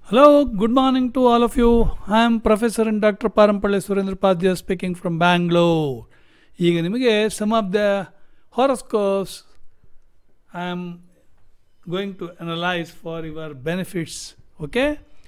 Hello, good morning to all of you. I am Professor and Dr. Parampalle Surendra Padya speaking from Bangalore. ಈಗ ನಿಮಗೆ some of the horoscopes I am going to analyse for your benefits okay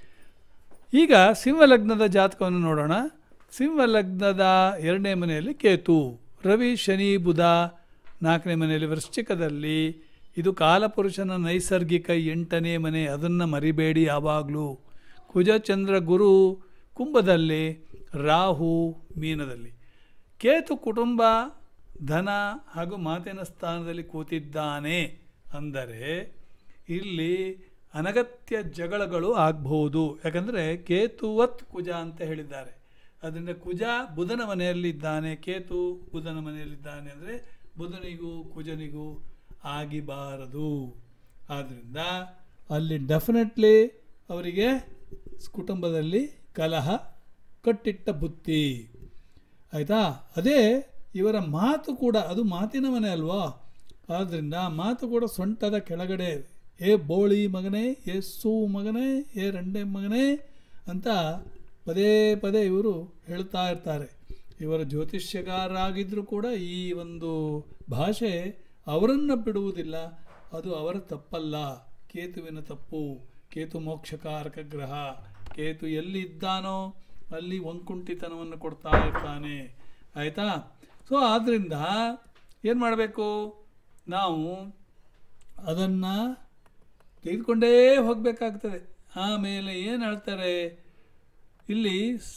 ಈಗ ಸಿಂಹಲಗ್ನದ ಜಾತಕವನ್ನು ನೋಡೋಣ ಸಿಂಹಲಗ್ನದ ಎರಡನೇ ಮನೆಯಲ್ಲಿ ಕೇತು ರವಿ ಶನಿ ಬುಧ ನಾಲ್ಕನೇ ಮನೆಯಲ್ಲಿ ವೃಶ್ಚಿಕದಲ್ಲಿ ಇದು ಕಾಲಪುರುಷನ ನೈಸರ್ಗಿಕ ಎಂಟನೇ ಮನೆ ಅದನ್ನು ಮರಿಬೇಡಿ ಯಾವಾಗಲೂ ಕುಜ ಚಂದ್ರ ಗುರು ಕುಂಭದಲ್ಲಿ ರಾಹು ಮೀನದಲ್ಲಿ ಕೇತು ಕುಟುಂಬ ಧನ ಹಾಗೂ ಮಾತಿನ ಸ್ಥಾನದಲ್ಲಿ ಕೂತಿದ್ದಾನೆ ಅಂದರೆ ಇಲ್ಲಿ ಅನಗತ್ಯ ಜಗಳಗಳು ಆಗ್ಬಹುದು ಯಾಕಂದರೆ ಕೇತುವತ್ ಕುಜ ಅಂತ ಹೇಳಿದ್ದಾರೆ ಅದರಿಂದ ಕುಜ ಬುಧನ ಮನೆಯಲ್ಲಿದ್ದಾನೆ ಕೇತು ಬುಧನ ಮನೆಯಲ್ಲಿದ್ದಾನೆ ಅಂದರೆ ಬುಧನಿಗೂ ಕುಜನಿಗೂ ಆಗಿಬಾರದು ಆದ್ದರಿಂದ ಅಲ್ಲಿ ಡೆಫಿನೆಟ್ಲಿ ಅವರಿಗೆ ಕುಟುಂಬದಲ್ಲಿ ಕಲಹ ಕಟ್ಟಿಟ್ಟ ಬುತ್ತಿ ಆಯಿತಾ ಅದೇ ಇವರ ಮಾತು ಕೂಡ ಅದು ಮಾತಿನ ಮನೆ ಅಲ್ವಾ ಆದ್ದರಿಂದ ಮಾತು ಕೂಡ ಸೊಂಟದ ಕೆಳಗಡೆ ಏ ಬೋಳಿ ಮಗನೇ ಏ ಸೂ ಮಗನೇ ಏ ರಂಡೆ ಮಗನೇ ಅಂತ ಪದೇ ಪದೇ ಇವರು ಹೇಳ್ತಾ ಇರ್ತಾರೆ ಇವರ ಜ್ಯೋತಿಷ್ಯಗಾರರಾಗಿದ್ದರೂ ಕೂಡ ಈ ಒಂದು ಭಾಷೆ ಅವರನ್ನು ಬಿಡುವುದಿಲ್ಲ ಅದು ಅವರ ತಪ್ಪಲ್ಲ ಕೇತುವಿನ ತಪ್ಪು ಕೇತು ಮೋಕ್ಷಕಾರಕ ಗ್ರಹ ಕೇತು ಎಲ್ಲಿ ಇದ್ದಾನೋ ಅಲ್ಲಿ ಒಂಕುಂಟಿತನವನ್ನು ಕೊಡ್ತಾ ಇರ್ತಾನೆ ಆಯಿತಾ ಸೊ ಆದ್ದರಿಂದ ಏನು ಮಾಡಬೇಕು ನಾವು ಅದನ್ನು ತೆಗೆದುಕೊಂಡೇ ಹೋಗಬೇಕಾಗ್ತದೆ ಆಮೇಲೆ ಏನು ಹೇಳ್ತಾರೆ ಇಲ್ಲಿ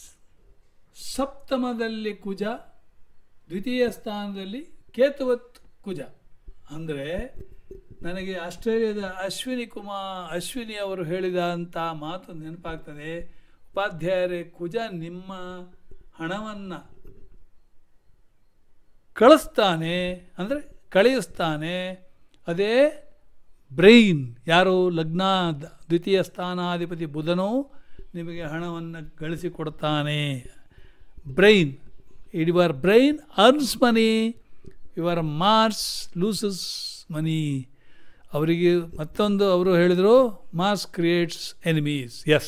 ಸಪ್ತಮದಲ್ಲಿ ಕುಜ ದ್ವಿತೀಯ ಸ್ಥಾನದಲ್ಲಿ ಕೇತುವತ್ ಕುಜ ಅಂದರೆ ನನಗೆ ಆಸ್ಟ್ರೇಲಿಯಾದ ಅಶ್ವಿನಿ ಕುಮಾರ್ ಅಶ್ವಿನಿ ಅವರು ಹೇಳಿದ ಅಂಥ ಮಾತು ನೆನಪಾಗ್ತದೆ ಉಪಾಧ್ಯಾಯರೇ ಕುಜ ನಿಮ್ಮ ಹಣವನ್ನು ಕಳಿಸ್ತಾನೆ ಅಂದರೆ ಕಳಿಸ್ತಾನೆ ಅದೇ ಬ್ರೈನ್ ಯಾರು ಲಗ್ನ ದ್ವಿತೀಯ ಸ್ಥಾನಾಧಿಪತಿ ಬುಧನು ನಿಮಗೆ ಹಣವನ್ನು ಗಳಿಸಿಕೊಡ್ತಾನೆ brain your brain earns money your Mars loses money ಅವರಿಗೆ ಮತ್ತೊಂದು ಅವರು ಹೇಳಿದರು ಮಾಸ್ ಕ್ರಿಯೇಟ್ಸ್ ಎನಿಮೀಸ್ ಎಸ್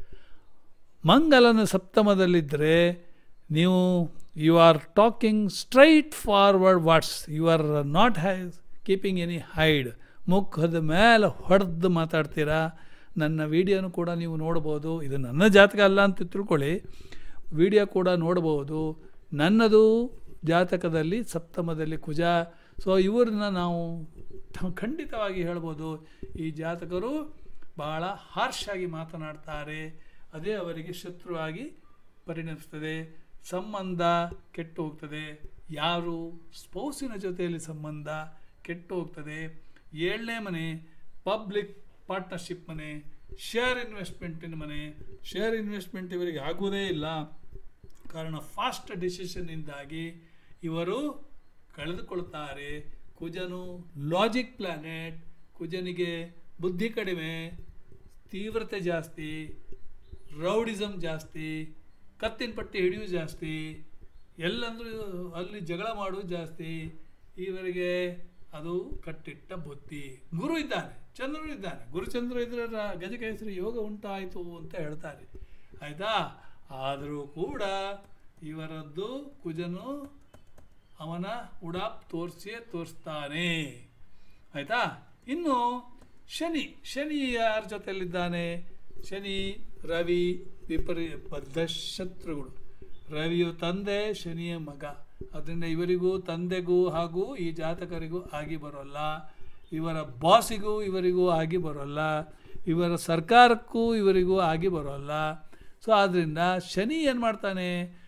ಮಂಗಲನ ಸಪ್ತಮದಲ್ಲಿದ್ದರೆ ನೀವು you are talking straightforward what's you are not high keeping any hide ಮುಖದ ಮೇಲೆ ಹೊಡೆದು ಮಾತಾಡ್ತೀರಾ ನನ್ನ ವಿಡಿಯೋನು ಕೂಡ ನೀವು ನೋಡ್ಬೋದು ಇದು ನನ್ನ ಜಾತಕ ಅಲ್ಲ ಅಂತ ತಿಳ್ಕೊಳ್ಳಿ ವಿಡಿಯೋ ಕೂಡ ನೋಡ್ಬೋದು ನನ್ನದು ಜಾತಕದಲ್ಲಿ ಸಪ್ತಮದಲ್ಲಿ ಕುಜ ಸೊ ಇವ್ರನ್ನ ನಾವು ಖಂಡಿತವಾಗಿ ಹೇಳ್ಬೋದು ಈ ಜಾತಕರು ಬಹಳ ಹಾರ್ಶ್ ಆಗಿ ಮಾತನಾಡ್ತಾರೆ ಅದೇ ಅವರಿಗೆ ಶತ್ರುವಾಗಿ ಪರಿಣಮಿಸ್ತದೆ ಸಂಬಂಧ ಕೆಟ್ಟು ಹೋಗ್ತದೆ ಯಾರು ಸ್ಪೌಸಿನ ಜೊತೆಯಲ್ಲಿ ಸಂಬಂಧ ಕೆಟ್ಟು ಹೋಗ್ತದೆ ಏಳನೇ ಮನೆ ಪಬ್ಲಿಕ್ ಪಾರ್ಟ್ನರ್ಶಿಪ್ ಮನೆ ಶೇರ್ ಇನ್ವೆಸ್ಟ್ಮೆಂಟಿನ ಮನೆ ಶೇರ್ ಇನ್ವೆಸ್ಟ್ಮೆಂಟ್ ಇವರಿಗೆ ಆಗುವುದೇ ಇಲ್ಲ ಕಾರಣ ಫಾಸ್ಟ್ ಡಿಸಿಷನ್ನಿಂದಾಗಿ ಇವರು ಕಳೆದುಕೊಳ್ತಾರೆ ಕುಜನು ಲಾಜಿಕ್ ಪ್ಲಾನೆಟ್ ಕುಜನಿಗೆ ಬುದ್ಧಿ ಕಡಿಮೆ ತೀವ್ರತೆ ಜಾಸ್ತಿ ರೌಡಿಸಮ್ ಜಾಸ್ತಿ ಕತ್ತಿನ ಪಟ್ಟಿ ಹಿಡಿಯೋದು ಜಾಸ್ತಿ ಎಲ್ಲಂದ್ರೂ ಅಲ್ಲಿ ಜಗಳ ಮಾಡೋದು ಜಾಸ್ತಿ ಇವರಿಗೆ ಅದು ಕಟ್ಟಿಟ್ಟ ಬುದ್ಧಿ ಗುರು ಇದ್ದಾನೆ ಚಂದ್ರನು ಇದ್ದಾನೆ ಗುರುಚಂದ್ರ ಇದ್ರೆ ಗಜಕೇಸರಿ ಯೋಗ ಉಂಟಾಯಿತು ಅಂತ ಹೇಳ್ತಾರೆ ಆಯಿತಾ ಆದರೂ ಕೂಡ ಇವರದ್ದು ಕುಜನು ಅವನ ಉಡಾಪ್ ತೋರಿಸಿಯೇ ತೋರಿಸ್ತಾನೆ ಆಯಿತಾ ಇನ್ನು ಶನಿ ಶನಿ ಯಾರ ಜೊತೆಯಲ್ಲಿದ್ದಾನೆ ಶನಿ ರವಿ ವಿಪರಿ ಬದ್ಧ ಶತ್ರುಗಳು ರವಿಯು ತಂದೆ ಶನಿಯ ಮಗ ಅದರಿಂದ ಇವರಿಗೂ ತಂದೆಗೂ ಹಾಗೂ ಈ ಜಾತಕರಿಗೂ ಆಗಿ ಬರೋಲ್ಲ ಇವರ ಬಾಸಿಗೂ ಇವರಿಗೂ ಆಗಿ ಬರೋಲ್ಲ ಇವರ ಸರ್ಕಾರಕ್ಕೂ ಇವರಿಗೂ ಆಗಿ ಬರೋಲ್ಲ ಸೊ ಆದ್ದರಿಂದ ಶನಿ ಏನು ಮಾಡ್ತಾನೆ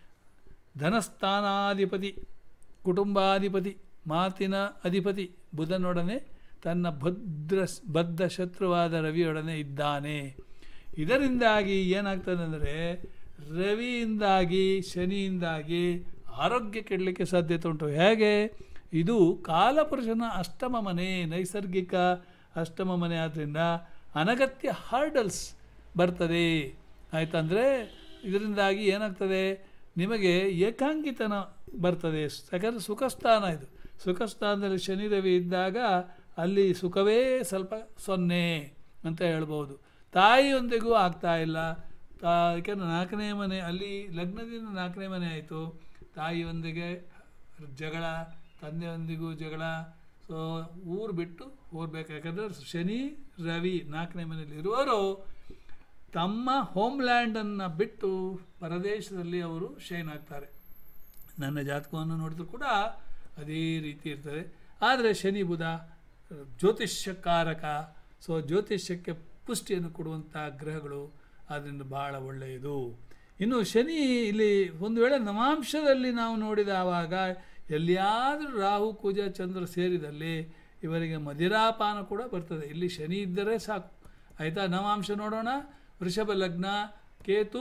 ಧನಸ್ಥಾನಾಧಿಪತಿ ಕುಟುಂಬಾಧಿಪತಿ ಮಾತಿನ ಅಧಿಪತಿ ಬುಧನೊಡನೆ ತನ್ನ ಭದ್ರ ಬದ್ಧ ಶತ್ರುವಾದ ರವಿಯೊಡನೆ ಇದ್ದಾನೆ ಇದರಿಂದಾಗಿ ಏನಾಗ್ತದೆ ಅಂದರೆ ರವಿಯಿಂದಾಗಿ ಶನಿಯಿಂದಾಗಿ ಆರೋಗ್ಯ ಕೆಡಲಿಕ್ಕೆ ಸಾಧ್ಯತೆ ಉಂಟು ಹೇಗೆ ಇದು ಕಾಲಪುರುಷನ ಅಷ್ಟಮ ಮನೆ ನೈಸರ್ಗಿಕ ಅಷ್ಟಮ ಮನೆ ಆದ್ದರಿಂದ ಅನಗತ್ಯ ಹಾರ್ಡಲ್ಸ್ ಬರ್ತದೆ ಆಯ್ತಂದರೆ ಇದರಿಂದಾಗಿ ಏನಾಗ್ತದೆ ನಿಮಗೆ ಏಕಾಂಗಿತನ ಬರ್ತದೆ ಯಾಕಂದರೆ ಸುಖಸ್ಥಾನ ಇದು ಸುಖಸ್ಥಾನದಲ್ಲಿ ಶನಿ ರವಿ ಇದ್ದಾಗ ಅಲ್ಲಿ ಸುಖವೇ ಸ್ವಲ್ಪ ಸೊನ್ನೆ ಅಂತ ಹೇಳ್ಬೋದು ತಾಯಿಯೊಂದಿಗೂ ಆಗ್ತಾ ಇಲ್ಲ ತಾ ಯಾಕೆಂದ್ರೆ ನಾಲ್ಕನೇ ಮನೆ ಅಲ್ಲಿ ಲಗ್ನದಿಂದ ನಾಲ್ಕನೇ ಮನೆ ಆಯಿತು ತಾಯಿಯೊಂದಿಗೆ ಜಗಳ ತಂದೆಯೊಂದಿಗೂ ಜಗಳ ಸೊ ಊರು ಬಿಟ್ಟು ಹೋಗ್ಬೇಕು ಯಾಕಂದ್ರೆ ಶನಿ ರವಿ ನಾಲ್ಕನೇ ಮನೆಯಲ್ಲಿ ಇರುವವರು ತಮ್ಮ ಹೋಮ್ಲ್ಯಾಂಡನ್ನು ಬಿಟ್ಟು ಪರದೇಶದಲ್ಲಿ ಅವರು ಶೈನ್ ಆಗ್ತಾರೆ ನನ್ನ ಜಾತಕವನ್ನು ನೋಡಿದ್ರು ಕೂಡ ಅದೇ ರೀತಿ ಇರ್ತದೆ ಆದರೆ ಶನಿ ಬುಧ ಜ್ಯೋತಿಷ್ಯಕಾರಕ ಸೊ ಜ್ಯೋತಿಷ್ಯಕ್ಕೆ ಪುಷ್ಟಿಯನ್ನು ಕೊಡುವಂಥ ಗ್ರಹಗಳು ಆದ್ದರಿಂದ ಭಾಳ ಒಳ್ಳೆಯದು ಇನ್ನು ಶನಿ ಇಲ್ಲಿ ಒಂದು ವೇಳೆ ನವಾಂಶದಲ್ಲಿ ನಾವು ನೋಡಿದವಾಗ ಎಲ್ಲಿಯಾದರೂ ರಾಹು ಕುಜ ಚಂದ್ರ ಸೇರಿದಲ್ಲಿ ಇವರಿಗೆ ಮದಿರಾಪಾನ ಕೂಡ ಬರ್ತದೆ ಇಲ್ಲಿ ಶನಿ ಇದ್ದರೆ ಸಾಕು ಆಯಿತಾ ನವಾಂಶ ನೋಡೋಣ ವೃಷಭ ಲಗ್ನ ಕೇತು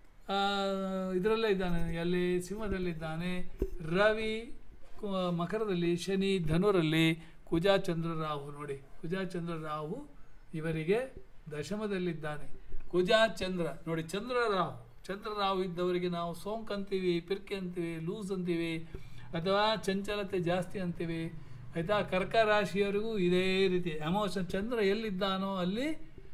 ಇದರಲ್ಲೇ ಇದ್ದಾನೆ ಎಲ್ಲಿ ಸಿಂಹದಲ್ಲಿದ್ದಾನೆ ರವಿ ಕು- ಮಕರದಲ್ಲಿ ಶನಿ ಧನುರಲ್ಲಿ ಕುಜ ಚಂದ್ರ ರಾಹು ನೋಡಿ ಕುಜ ಚಂದ್ರ ರಾಹು ಇವರಿಗೆ ದಶಮದಲ್ಲಿದ್ದಾನೆ ಕುಜ ಚಂದ್ರ ನೋಡಿ ಚಂದ್ರ ರಾಹು ಚಂದ್ರ ರಾಹು ಇದ್ದವರಿಗೆ ನಾವು ಸೋಂಕು ಅಂತೀವಿ ಪಿರ್ಕೆ ಅಂತೀವಿ ಲೂಸ್ ಅಂತೀವಿ ಅಥವಾ ಚಂಚಲತೆ ಜಾಸ್ತಿ ಅಂತೀವಿ ಆಯಿತಾ ಕರ್ಕ ರಾಶಿಯವರಿಗೂ ಇದೇ ರೀತಿ ಎಮೋಷನ್ ಚಂದ್ರ ಎಲ್ಲಿದ್ದಾನೋ ಅಲ್ಲಿ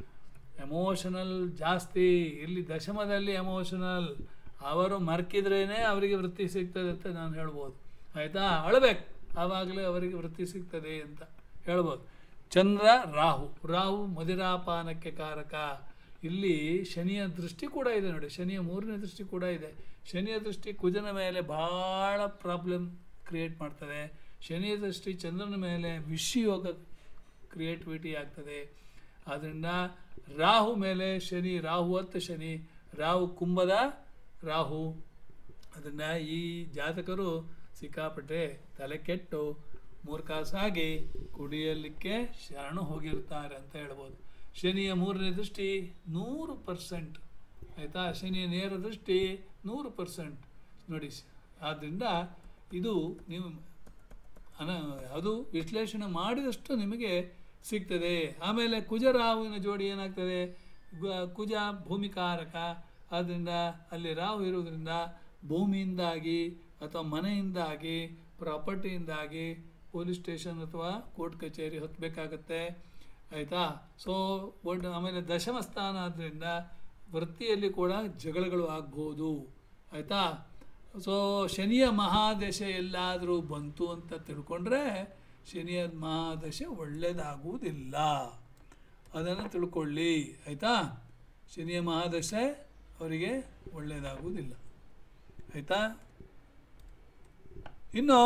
ಎಮೋಷನಲ್ ಜಾಸ್ತಿ ಇಲ್ಲಿ ದಶಮದಲ್ಲಿ ಎಮೋಷನಲ್ ಅವರು ಮರ್ಕಿದ್ರೇ ಅವರಿಗೆ ವೃತ್ತಿ ಸಿಗ್ತದೆ ಅಂತ ನಾನು ಹೇಳ್ಬೋದು ಆಯಿತಾ ಅಳಬೇಕು ಆವಾಗಲೇ ಅವರಿಗೆ ವೃತ್ತಿ ಸಿಗ್ತದೆ ಅಂತ ಹೇಳ್ಬೋದು ಚಂದ್ರ ರಾಹು ರಾಹು ಮದಿರಾಪಾನಕ್ಕೆ ಕಾರಕ ಇಲ್ಲಿ ಶನಿಯ ದೃಷ್ಟಿ ಕೂಡ ಇದೆ ನೋಡಿ ಶನಿಯ ಮೂರನೇ ದೃಷ್ಟಿ ಕೂಡ ಇದೆ ಶನಿಯ ದೃಷ್ಟಿ ಕುಜನ ಮೇಲೆ ಭಾಳ ಪ್ರಾಬ್ಲಮ್ ಕ್ರಿಯೇಟ್ ಮಾಡ್ತದೆ ಶನಿಯ ದೃಷ್ಟಿ ಚಂದ್ರನ ಮೇಲೆ ವಿಷಯೋಗ ಕ್ರಿಯೇಟಿವಿಟಿ ಆಗ್ತದೆ ಆದ್ದರಿಂದ ರಾಹು ಮೇಲೆ ಶನಿ ರಾಹು ಅಂತ ಶನಿ ರಾಹು ಕುಂಭದ ರಾಹು ಅದರಿಂದ ಈ ಜಾತಕರು ಸಿಕ್ಕಾಪಟ್ಟೆ ತಲೆ ಕೆಟ್ಟು ಮೂರ್ಖಾಸಾಗಿ ಕುಡಿಯಲಿಕ್ಕೆ ಶರಣು ಹೋಗಿರ್ತಾರೆ ಅಂತ ಹೇಳ್ಬೋದು ಶನಿಯ ಮೂರನೇ ದೃಷ್ಟಿ ನೂರು ಪರ್ಸೆಂಟ್ ಆಯಿತಾ ಶನಿಯ ನೇರ ದೃಷ್ಟಿ ನೂರು ಪರ್ಸೆಂಟ್ ನೋಡಿ ಆದ್ದರಿಂದ ಇದು ನೀವು ಅನ ಅದು ವಿಶ್ಲೇಷಣೆ ಮಾಡಿದಷ್ಟು ನಿಮಗೆ ಸಿಗ್ತದೆ ಆಮೇಲೆ ಕುಜರಾಹುವಿನ ಜೋಡಿ ಏನಾಗ್ತದೆ ಗ- ಕುಜ ಭೂಮಿಕಾರಕ ಆದ್ದರಿಂದ ಅಲ್ಲಿ ರಾಹು ಇರುವುದರಿಂದ ಭೂಮಿಯಿಂದಾಗಿ ಅಥವಾ ಮನೆಯಿಂದಾಗಿ ಪ್ರಾಪರ್ಟಿಯಿಂದಾಗಿ ಪೊಲೀಸ್ ಸ್ಟೇಷನ್ ಅಥವಾ ಕೋರ್ಟ್ ಕಚೇರಿ ಹೊತ್ತಬೇಕಾಗತ್ತೆ ಆಯಿತಾ ಸೊ ಒಡ್ ಆಮೇಲೆ ದಶಮ ಸ್ಥಾನ ಆದ್ದರಿಂದ ವೃತ್ತಿಯಲ್ಲಿ ಕೂಡ ಜಗಳಗಳು ಆಗ್ಬೋದು ಆಯಿತಾ ಸೊ ಶನಿಯ ಮಹಾದಶೆ ಎಲ್ಲಾದರೂ ಬಂತು ಅಂತ ತಿಳ್ಕೊಂಡ್ರೆ ಶನಿಯ ಮಹಾದಶೆ ಒಳ್ಳೆಯದಾಗುವುದಿಲ್ಲ ಅದನ್ನು ತಿಳ್ಕೊಳ್ಳಿ ಆಯಿತಾ ಶನಿಯ ಮಹಾದಶೆ ಅವರಿಗೆ ಒಳ್ಳೆಯದಾಗುವುದಿಲ್ಲ ಆಯಿತಾ ಇನ್ನು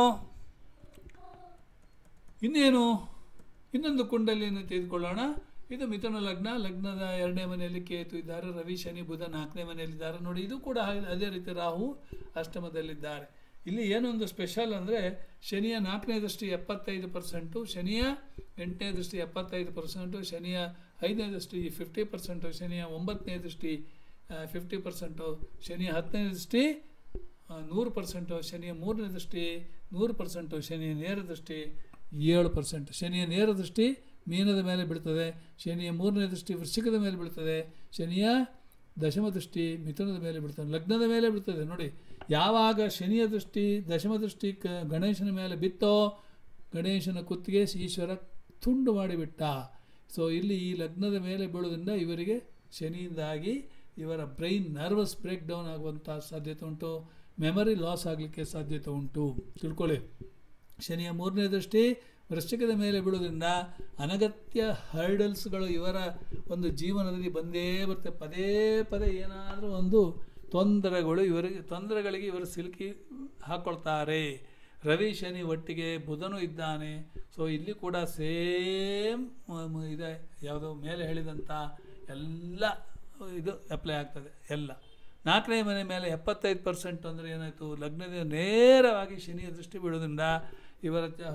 ಇನ್ನೇನು ಇನ್ನೊಂದು ಕುಂಡಲಿಯನ್ನು ತೆಗೆದುಕೊಳ್ಳೋಣ ಇದು ಮಿಥುನ ಲಗ್ನ ಲಗ್ನದ ಎರಡನೇ ಮನೆಯಲ್ಲಿ ಕೇತು ಇದ್ದಾರೆ ರವಿ ಶನಿ ಬುಧ ನಾಲ್ಕನೇ ಮನೆಯಲ್ಲಿದ್ದಾರೆ ನೋಡಿ ಇದು ಕೂಡ ಹಾಗೆ- ಅದೇ ರೀತಿ ರಾಹು ಅಷ್ಟಮದಲ್ಲಿದ್ದಾರೆ ಇಲ್ಲಿ ಏನೊಂದು ಸ್ಪೆಷಲ್ ಅಂದರೆ ಶನಿಯ ನಾಲ್ಕನೇ ದೃಷ್ಟಿ ಎಪ್ಪತ್ತೈದು ಪರ್ಸೆಂಟು ಶನಿಯ ಎಂಟನೇ ದೃಷ್ಟಿ ಎಪ್ಪತ್ತೈದು ಪರ್ಸೆಂಟು ಶನಿಯ ಐದನೇ ದೃಷ್ಟಿ ಫಿಫ್ಟಿ ಪರ್ಸೆಂಟು ಶನಿಯ ಒಂಬತ್ತನೇ ದೃಷ್ಟಿ ಫಿಫ್ಟಿ ಪರ್ಸೆಂಟು ಶನಿಯ ಹತ್ತನೇ ದೃಷ್ಟಿ ಆ, ನೂರು ಪರ್ಸೆಂಟು ಶನಿಯ ಮೂರನೇ ದೃಷ್ಟಿ ನೂರು ಪರ್ಸೆಂಟು ಶನಿಯ ನೇರ ದೃಷ್ಟಿ ಏಳು ಪರ್ಸೆಂಟ್ ಶನಿಯ ನೇರ ದೃಷ್ಟಿ ಮೀನದ ಮೇಲೆ ಬೀಳ್ತದೆ ಶನಿಯ ಮೂರನೇ ದೃಷ್ಟಿ ವೃಶ್ಚಿಕದ ಮೇಲೆ ಬೀಳ್ತದೆ ಶನಿಯ ದಶಮ ದೃಷ್ಟಿ ಮಿಥುನದ ಮೇಲೆ ಬೀಳ್ತದೆ ಲಗ್ನದ ಮೇಲೆ ಬೀಳ್ತದೆ ನೋಡಿ ಯಾವಾಗ ಶನಿಯ ದೃಷ್ಟಿ ದಶಮ ದೃಷ್ಟಿ ಕ ಗಣೇಶನ ಮೇಲೆ ಬಿತ್ತೋ ಗಣೇಶನ ಕುತ್ತಿಗೆ ಈಶ್ವರ ತುಂಡು ಮಾಡಿಬಿಟ್ಟ ಸೊ ಇಲ್ಲಿ ಈ ಲಗ್ನದ ಮೇಲೆ ಬೀಳೋದ್ರಿಂದ ಇವರಿಗೆ ಶನಿಯಿಂದಾಗಿ ಇವರ ಬ್ರೈನ್ ನರ್ವಸ್ ಬ್ರೇಕ್ ಡೌನ್ ಆಗುವಂಥ ಸಾಧ್ಯತೆ ಉಂಟು ಮೆಮರಿ ಲಾಸ್ ಆಗಲಿಕ್ಕೆ ಸಾಧ್ಯತೆ ಉಂಟು ತಿಳ್ಕೊಳ್ಳಿ ಶನಿಯ ಮೂರನೇ ದೃಷ್ಟಿ ವೃಶ್ಚಿಕದ ಮೇಲೆ ಬೀಳೋದ್ರಿಂದ ಅನಗತ್ಯ ಹರ್ಡಲ್ಸ್ಗಳು ಇವರ ಒಂದು ಜೀವನದಲ್ಲಿ ಬಂದೇ ಬರುತ್ತೆ ಪದೇ ಪದೇ ಏನಾದರೂ ಒಂದು ತೊಂದರೆಗಳು ಇವರಿಗೆ ತೊಂದರೆಗಳಿಗೆ ಇವರು ಸಿಲುಕಿ ಹಾಕ್ಕೊಳ್ತಾರೆ ರವಿ ಶನಿ ಒಟ್ಟಿಗೆ ಬುಧನು ಇದ್ದಾನೆ ಸೊ ಇಲ್ಲಿ ಕೂಡ ಸೇಮ್ ಇದೆ ಯಾವುದೋ ಮೇಲೆ ಹೇಳಿದಂಥ ಎಲ್ಲ ಇದು ಅಪ್ಲೈ ಆಗ್ತದೆ ಎಲ್ಲ ನಾಲ್ಕನೇ ಮನೆ ಮೇಲೆ ಎಪ್ಪತ್ತೈದು ಪರ್ಸೆಂಟ್ ಅಂದರೆ ಏನಾಯಿತು ಲಗ್ನದಿಂದ ನೇರವಾಗಿ ಶನಿಯ ದೃಷ್ಟಿ ಬೀಳೋದ್ರಿಂದ ಇವರ ಚ-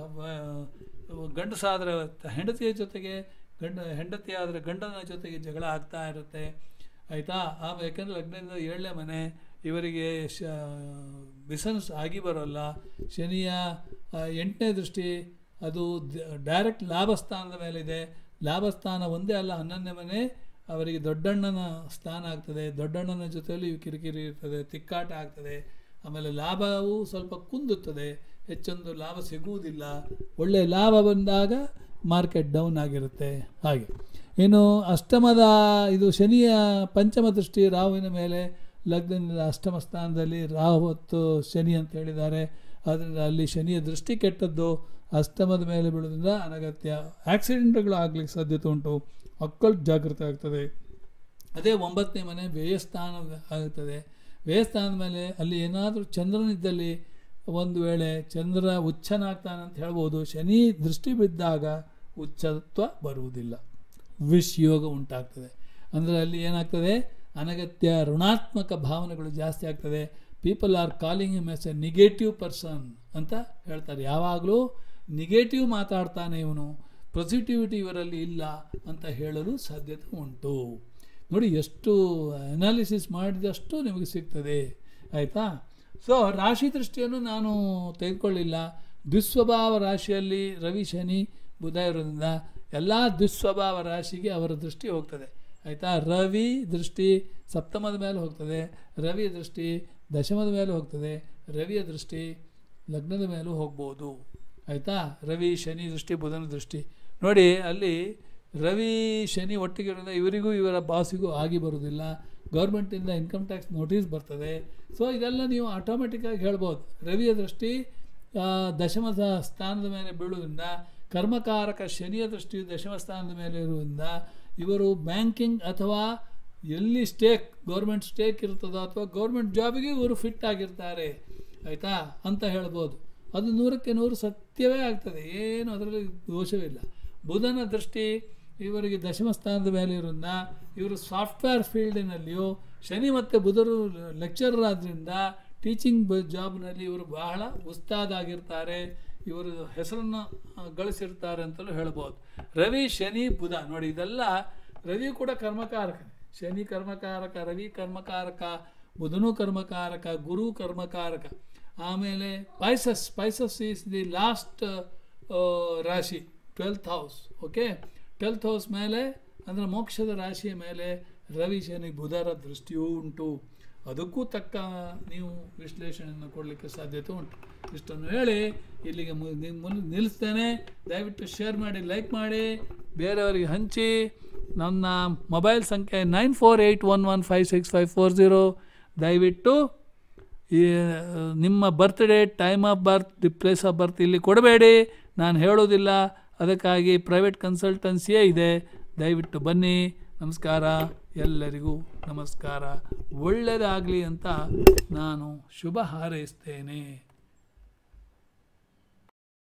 ವ- ಗಂಡಸಾದರೆ ಹೆಂಡತಿಯ ಜೊತೆಗೆ ಗಂಡ ಹೆಂಡತಿ ಆದರೆ ಗಂಡನ ಜೊತೆಗೆ ಜಗಳ ಆಗ್ತಾ ಇರುತ್ತೆ ಆಯಿತಾ ಆ ಯಾಕೆಂದರೆ ಲಗ್ನದಿಂದ ಏಳನೇ ಮನೆ ಇವರಿಗೆ ಶ ಬಿಸನ್ಸ್ ಆಗಿ ಬರೋಲ್ಲ ಶನಿಯ ಆ, ಎಂಟನೇ ದೃಷ್ಟಿ ಅದು ಡೈರೆಕ್ಟ್ ಲಾಭಸ್ಥಾನದ ಮೇಲಿದೆ ಲಾಭಸ್ಥಾನ ಒಂದೇ ಅಲ್ಲ ಹನ್ನೊಂದನೇ ಮನೆ ಅವರಿಗೆ ದೊಡ್ಡಣ್ಣನ ಸ್ಥಾನ ಆಗ್ತದೆ ದೊಡ್ಡಣ್ಣನ ಜೊತೆಯಲ್ಲಿ ಕಿರಿಕಿರಿ ಇರ್ತದೆ ತಿಕ್ಕಾಟ ಆಗ್ತದೆ ಆಮೇಲೆ ಲಾಭವು ಸ್ವಲ್ಪ ಕುಂದುತ್ತದೆ ಹೆಚ್ಚೊಂದು ಲಾಭ ಸಿಗುವುದಿಲ್ಲ ಒಳ್ಳೆಯ ಲಾಭ ಬಂದಾಗ ಮಾರ್ಕೆಟ್ ಡೌನ್ ಆಗಿರುತ್ತೆ ಹಾಗೆ ಇನ್ನು ಅಷ್ಟಮದ ಇದು ಶನಿಯ ಪಂಚಮ ದೃಷ್ಟಿ ರಾಹುವಿನ ಮೇಲೆ ಲಗ್ನದಿಂದ ಅಷ್ಟಮ ಸ್ಥಾನದಲ್ಲಿ ರಾಹು ಹೊತ್ತು ಶನಿ ಅಂತ ಹೇಳಿದ್ದಾರೆ ಅದರಿಂದ ಅಲ್ಲಿ ಶನಿಯ ದೃಷ್ಟಿ ಕೆಟ್ಟದ್ದು ಅಷ್ಟಮದ ಮೇಲೆ ಬೀಳೋದ್ರಿಂದ ಅನಗತ್ಯ ಆಕ್ಸಿಡೆಂಟ್ಗಳು ಆಗ್ಲಿಕ್ಕೆ ಸಾಧ್ಯತೆ ಉಂಟು ಅಕ್ಕಲ್ಟ್ ಜಾಗೃತಿ ಆಗ್ತದೆ ಅದೇ ಒಂಬತ್ತನೇ ಮನೆ ವ್ಯಯಸ್ಥಾನ ಆಗುತ್ತದೆ ವ್ಯಯಸ್ಥಾನದ ಮೇಲೆ ಅಲ್ಲಿ ಏನಾದರೂ ಚಂದ್ರನಿದ್ದಲ್ಲಿ ಒಂದು ವೇಳೆ ಚಂದ್ರ ಉಚ್ಚನಾಗ್ತಾನೆ ಅಂತ ಹೇಳ್ಬೋದು ಶನಿ ದೃಷ್ಟಿ ಬಿದ್ದಾಗ ಉಚ್ಚತ್ವ ಬರುವುದಿಲ್ಲ ವಿಷ್ ಯೋಗ ಉಂಟಾಗ್ತದೆ ಅಂದರೆ ಅಲ್ಲಿ ಏನಾಗ್ತದೆ ಅನಗತ್ಯ ಋಣಾತ್ಮಕ ಭಾವನೆಗಳು ಜಾಸ್ತಿ ಆಗ್ತದೆ people are calling him as a negative person ಅಂತ ಹೇಳ್ತಾರೆ ಯಾವಾಗಲೂ ನಿಗೇಟಿವ್ ಮಾತಾಡ್ತಾನೆ ಇವನು ಪಾಸಿಟಿವಿಟಿ ಇವರಲ್ಲಿ ಇಲ್ಲ ಅಂತ ಹೇಳಲು ಸಾಧ್ಯತೆ ಉಂಟು ನೋಡಿ ಎಷ್ಟು ಅನಾಲಿಸಿಸ್ ಮಾಡಿದಷ್ಟು ನಿಮಗೆ ಸಿಗ್ತದೆ ಆಯಿತಾ ಸೊ ರಾಶಿ ದೃಷ್ಟಿಯನ್ನು ನಾನು ತೆಗೆದುಕೊಳ್ಳಿಲ್ಲ ದುಸ್ವಭಾವ ರಾಶಿಯಲ್ಲಿ ರವಿ ಶನಿ ಬುಧ ಇರೋದ್ರಿಂದ ಎಲ್ಲ ದುಸ್ವಭಾವ ರಾಶಿಗೆ ಅವರ ದೃಷ್ಟಿ ಹೋಗ್ತದೆ ಆಯಿತಾ ರವಿ ದೃಷ್ಟಿ ಸಪ್ತಮದ ಮೇಲೆ ಹೋಗ್ತದೆ ರವಿಯ ದೃಷ್ಟಿ ದಶಮದ ಮೇಲೆ ಹೋಗ್ತದೆ ರವಿಯ ದೃಷ್ಟಿ ಲಗ್ನದ ಮೇಲೂ ಹೋಗ್ಬೋದು ಆಯಿತಾ ರವಿ ಶನಿ ದೃಷ್ಟಿ ಬುಧನ ದೃಷ್ಟಿ ನೋಡಿ ಅಲ್ಲಿ ರವಿ ಶನಿ ಒಟ್ಟಿಗೆ ಇರೋದ್ರಿಂದ ಇವರಿಗೂ ಇವರ ಬಾಸಿಗೂ ಆಗಿ ಬರೋದಿಲ್ಲ ಗೌರ್ಮೆಂಟಿಂದ ಇನ್ಕಮ್ ಟ್ಯಾಕ್ಸ್ ನೋಟಿಸ್ ಬರ್ತದೆ ಸೊ ಇದೆಲ್ಲ ನೀವು ಆಟೋಮೆಟಿಕ್ಕಾಗಿ ಹೇಳ್ಬೋದು ರವಿಯ ದೃಷ್ಟಿ ಆ, ದಶಮ ಸ- ಸ್ಥಾನದ ಮೇಲೆ ಬೀಳುವುದರಿಂದ ಕರ್ಮಕಾರಕ ಶನಿಯ ದೃಷ್ಟಿಯು ದಶಮ ಸ್ಥಾನದ ಮೇಲೆ ಇರುವುದರಿಂದ ಇವರು ಬ್ಯಾಂಕಿಂಗ್ ಅಥವಾ ಎಲ್ಲಿ ಸ್ಟೇಕ್ ಗೌರ್ಮೆಂಟ್ ಸ್ಟೇಕ್ ಇರ್ತದೋ ಅಥವಾ ಗೌರ್ಮೆಂಟ್ ಜಾಬಿಗೆ ಇವರು ಫಿಟ್ ಆಗಿರ್ತಾರೆ ಆಯಿತಾ ಅಂತ ಹೇಳ್ಬೋದು ಅದು ನೂರಕ್ಕೆ ನೂರು ಸತ್ಯವೇ ಆಗ್ತದೆ ಏನು ಅದರಲ್ಲಿ ದೋಷವಿಲ್ಲ ಬುಧನ ದೃಷ್ಟಿ ಇವರಿಗೆ ದಶಮ ಸ್ಥಾನದ ಮೇಲೆ ಇರೋದ್ರಿಂದ ಇವರು ಸಾಫ್ಟ್ವೇರ್ ಫೀಲ್ಡಿನಲ್ಲಿಯೂ ಶನಿ ಮತ್ತು ಬುಧರು ಲೆಕ್ಚರರ್ ಆದ್ದರಿಂದ ಟೀಚಿಂಗ್ ಬ ಜಾಬ್ನಲ್ಲಿ ಇವರು ಬಹಳ ಉಸ್ತಾದಾಗಿರ್ತಾರೆ ಇವರು ಹೆಸರನ್ನು ಆ, ಗಳಿಸಿರ್ತಾರೆ ಅಂತಲೂ ಹೇಳ್ಬೋದು ರವಿ ಶನಿ ಬುಧ ನೋಡಿ ಇದೆಲ್ಲ ರವಿ ಕೂಡ ಕರ್ಮಕಾರಕ ಶನಿ ಕರ್ಮಕಾರಕ ರವಿ ಕರ್ಮಕಾರಕ ಬುಧನು ಕರ್ಮಕಾರಕ ಗುರು ಕರ್ಮಕಾರಕ ಆಮೇಲೆ Pisces Pisces is the last ರಾಶಿ twelfth house okay twelfth house ಮೇಲೆ ಅಂದರೆ ಮೋಕ್ಷದ ರಾಶಿಯ ಮೇಲೆ ರವಿ ಶನಿ ಬುಧರ ದೃಷ್ಟಿಯೂ ಉಂಟು ಅದಕ್ಕೂ ತಕ್ಕ ನೀವು ವಿಶ್ಲೇಷಣೆಯನ್ನು ಕೊಡಲಿಕ್ಕೆ ಸಾಧ್ಯತೆ ಉಂಟು ಇಷ್ಟನ್ನು ಹೇಳಿ ಇಲ್ಲಿಗೆ ಮು- ನಿ- ಮುನ್ ನಿಲ್ಲಿಸ್ತೇನೆ ದಯವಿಟ್ಟು ಶೇರ್ ಮಾಡಿ ಲೈಕ್ ಮಾಡಿ ಬೇರೆಯವರಿಗೆ ಹಂಚಿ ನನ್ನ ಮೊಬೈಲ್ ಸಂಖ್ಯೆ nine four eight one one five six five four zero ದಯವಿಟ್ಟು ಈ ನಿಮ್ಮ birthday time of birth the place of birth ಇಲ್ಲಿ ಕೊಡಬೇಡಿ ನಾನು ಹೇಳೋದಿಲ್ಲ ಅದಕ್ಕಾಗಿ ಪ್ರೈವೇಟ್ ಕನ್ಸಲ್ಟೆನ್ಸಿಯೇ ಇದೆ ದಯವಿಟ್ಟು ಬನ್ನಿ ನಮಸ್ಕಾರ ಎಲ್ಲರಿಗೂ ನಮಸ್ಕಾರ ಒಳ್ಳೆಯದಾಗಲಿ ಅಂತ ನಾನು ಶುಭ ಹಾರೈಸ್ತೇನೆ